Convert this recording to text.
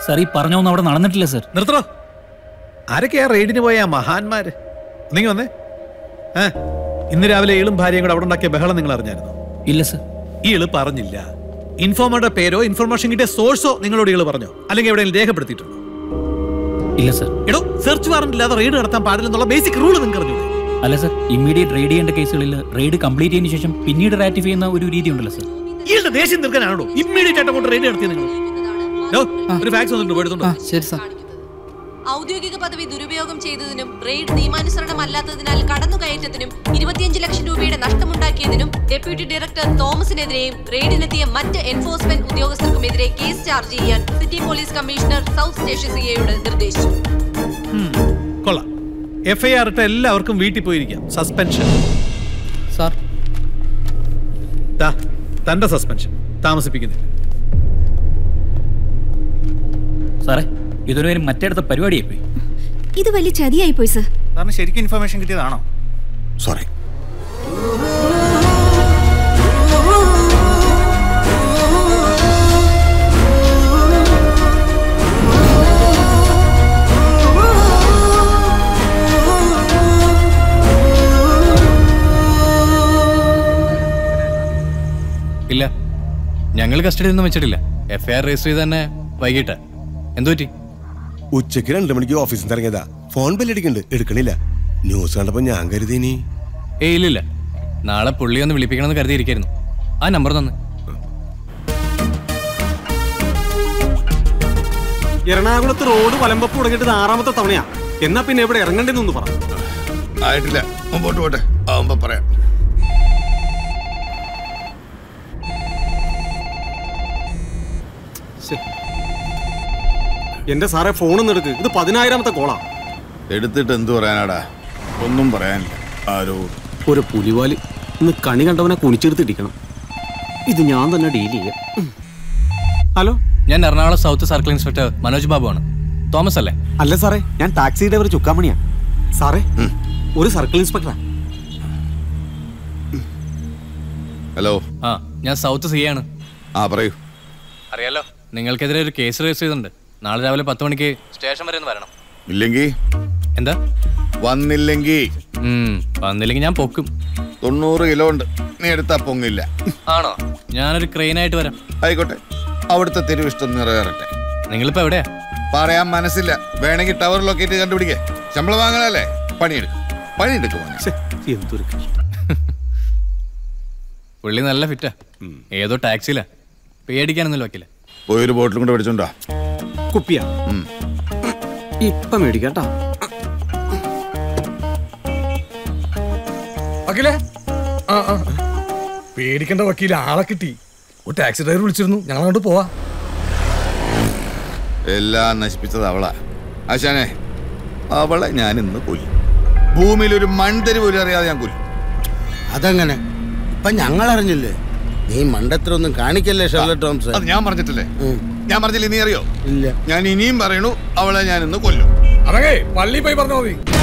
Sir ഈ പറഞ്ഞൊന്നും അവിടെ നടന്നിട്ടില്ല സാർ നിർത്തണോ ആരൊക്കെയാ റെയ്ഡിന് പോയ ആ മഹാന്മാര് നീങ്ങി വന്നേ ഏ ഇന്ന് രാവിലെ ഇളും ഭാര്യയും കൂടെ അവിടെ ഉണ്ടാക്കിയ ബഹളം നിങ്ങൾ അറിഞ്ഞായിരുന്നു ഇല്ല സാർ ഈ ഇള് പറഞ്ഞില്ല ഇൻഫോമറുടെ പേരോ ഇൻഫർമേഷൻ കിട്ടിയ സോഴ്സോ നിങ്ങളോട് ഇള് പറഞ്ഞോ അല്ലെങ്കിൽ എവിടെയെങ്കിലും രേഖപ്പെടുത്തിയിട്ടുണ്ടോ ഇല്ല സാർ എടോ സെർച്ച് വാറന്റ് ഇല്ലാതെ റെയ്ഡ് നടത്താൻ പാടില്ലെന്നുള്ള ബേസിക് റൂൾ നിങ്ങൾക്ക് അറിഞ്ഞൂടെ അല്ല സാർ ഇമ്മീഡിയറ്റ് റെയ്ഡ് ചെയ്യേണ്ട കേസുകളിൽ റെയ്ഡ് കംപ്ലീറ്റ് ചെയ്തതിനു ശേഷം പിന്നീട് റാറ്റിഫൈ ചെയ്യുന്ന ഒരു രീതി ഉണ്ടല്ലോ സാർ ഈയുടെ ദേഷ്യം തീർക്കാനാണോ ഇമ്മീഡിയറ്റ് ആയിട്ട് അങ്ങോട്ട് റെയ്ഡ് നടത്തിയത് നിങ്ങൾ ഡോ, ഒരു ഫാക്സ് വന്നിട്ടുണ്ട് പോയിട്ടുണ്ടോ ശരി സാർ ഔദ്യോഗിക പദവി ദുരുപയോഗം ചെയ്തതിനും റെയ്ഡ് നിയമാനുസരണമല്ലാത്തതിനാൽ കടന്നുകയറ്റത്തിനും ഇരുപത്തിയഞ്ച് ലക്ഷം രൂപയുടെ നഷ്ടമുണ്ടാക്കിയതിനും ഡെപ്യൂട്ടി ഡയറക്ടർ തോമസിനെതിരെയും റെയ്ഡിനെത്തിയ മറ്റ് എൻഫോഴ്സ്മെന്റ് ഉദ്യോഗസ്ഥർക്കുമെതിരെ കേസ് ചാർജ് ചെയ്യാൻ city police commissioner south station സിഐയോട് നിർദ്ദേശിച്ചു കൊള്ളാം എഫ് ഐ ആർ ഇട്ട എല്ലാവർക്കും വീട്ടിൽ പോയിരിക്കാം സസ്പെൻഷൻ സാർ ദാ, തന്റെ സസ്പെൻഷൻ താമസിപ്പിക്കുന്നില്ല സാറേ ഇതൊരു പേരും മറ്റേടത്ത പരിപാടിയായി പോയി ഇത് വലിയ ചതിയായി പോയി സർ സാറിന് ശരിക്കും ഇൻഫർമേഷൻ കിട്ടിയതാണോ സോറി ഇല്ല ഞങ്ങൾ കസ്റ്റഡിയിൽ ഒന്നും വെച്ചിട്ടില്ല എഫ്ഐആർ രജിസ്റ്റർ ചെയ്ത് തന്നെ വൈകിട്ട് എന്തു പറ്റി ഉച്ചയ്ക്ക് രണ്ടു മണിക്ക് ഓഫീസിൽ നിന്ന് ഇറങ്ങിയതാ ഫോൺ ബെല്ലടിക്കുന്നുണ്ട് എടുക്കണില്ല ന്യൂസ് കണ്ടപ്പോ ഞാൻ കരുതി നീ ഏയ് ഇല്ലില്ല നാളെ പുള്ളി ഒന്ന് വിളിപ്പിക്കണമെന്ന് കരുതിയിരിക്കായിരുന്നു ആ നമ്പർ തന്നെ എറണാകുളത്ത് റോഡ് വലമ്പപ്പ് തുടങ്ങിയിട്ട് ഇത് ആറാമത്തെ തവണയാ എന്നാ പിന്നെ ഇവിടെ ഇറങ്ങണ്ടെന്നൊന്ന് പറ ആയിട്ടില്ല മുമ്പോട്ട് പോട്ടെ ആവുമ്പോ പറയാം എന്റെ സാറേ ഫോണൊന്നും എടുക്ക് ഇത് പതിനായിരാമത്തെ കോളാ എടുത്തിട്ട് എന്തു പറയാനാടാ ഒന്നും പറയാനില്ല ആരോ ഒരു പുലിവാല് ഇന്ന് കണി കണ്ടവനെ കുനിച്ചെടുത്തിടിക്കണം ഇത് ഞാൻ തന്നെ ഡീൽ ചെയ്യാം ഉം. ഹലോ ഞാൻ Ernakulam south circle inspector Manoj Babu ആണ് തോമസ് അല്ലേ അല്ല സാറേ ഞാൻ ടാക്സി ഡ്രൈവർ ചുക്കാമണിയാ സാറേ ഒരു സർക്കിൾ ഇൻസ്പെക്ടറാ ഹലോ ആ ഞാൻ സൗത്ത് സി ആണ് ആ പറയൂ അറിയാലോ നിങ്ങൾക്കെതിരെ ഒരു കേസ് രജിസ്റ്റർ ചെയ്തിട്ടുണ്ട് നാളെ രാവിലെ പത്ത് മണിക്ക് സ്റ്റേഷൻ വരെ ഒന്ന് വരണം ഇല്ലെങ്കി എന്താ വന്നില്ലെങ്കി ഉം, വന്നില്ലെങ്കിൽ ഞാൻ പൊക്കും തൊണ്ണൂറ് കിലോ ഉണ്ട് നീ എടുത്താ പൊങ്ങില്ല ആണോ ഞാനൊരു ക്രെയിനായിട്ട് വരാം ആയിക്കോട്ടെ അവിടുത്തെ തെരുവിഷ്ടം നിറവേറട്ടെ നിങ്ങളിപ്പോ എവിടെയാ പറയാൻ മനസ്സില്ല വേണമെങ്കിൽ ടവർ ലൊക്കേറ്റ് കണ്ടുപിടിക്കേ ശമ്പളം വാങ്ങാനല്ലേ പണിയെടുക്കും പണിയെടുക്കും മോനെ. എന്തൊരു പുള്ളി നല്ല ഫിറ്റാ ഏതോ ടാക്സിയിലാ പേടിക്കാനൊന്നും വയ്ക്കില്ല പോയി ഒരു ബോട്ടിലും കൂടെ പിടിച്ചോണ്ടാ കുപ്പിയാ ഇപ്പൊ മേടിക്കാട്ടാ വക്കീലേ ആ ആ പേടിക്കേണ്ട വക്കീൽ ആളെ കിട്ടി ഒരു ടാക്സി ഡ്രൈവർ വിളിച്ചിരുന്നു ഞങ്ങൾ അങ്ങോട്ട് പോവാ എല്ലാം നശിപ്പിച്ചത് അവളാ ആശാനെ അവളെ ഞാൻ ഇന്ന് കൊല്ലും ഭൂമിയിൽ ഒരു മൺതരി പോലും അറിയാതെ ഞാൻ കൊല്ലും അതങ്ങനെ ഇപ്പൊ ഞങ്ങൾ അറിഞ്ഞില്ലേ നീ മണ്ടത്തിലൊന്നും കാണിക്കല്ലേ ഷെർലറ്റ് ടോംസ് അത് ഞാൻ പറഞ്ഞിട്ടില്ലേ ഞാൻ പറഞ്ഞില്ലേ നീ അറിയോ ഇല്ല ഞാൻ ഇനിയും പറയണു അവളെ ഞാൻ ഇന്ന് കൊല്ലും അതങ്ങേ പള്ളി പോയി പറഞ്ഞാൽ മതി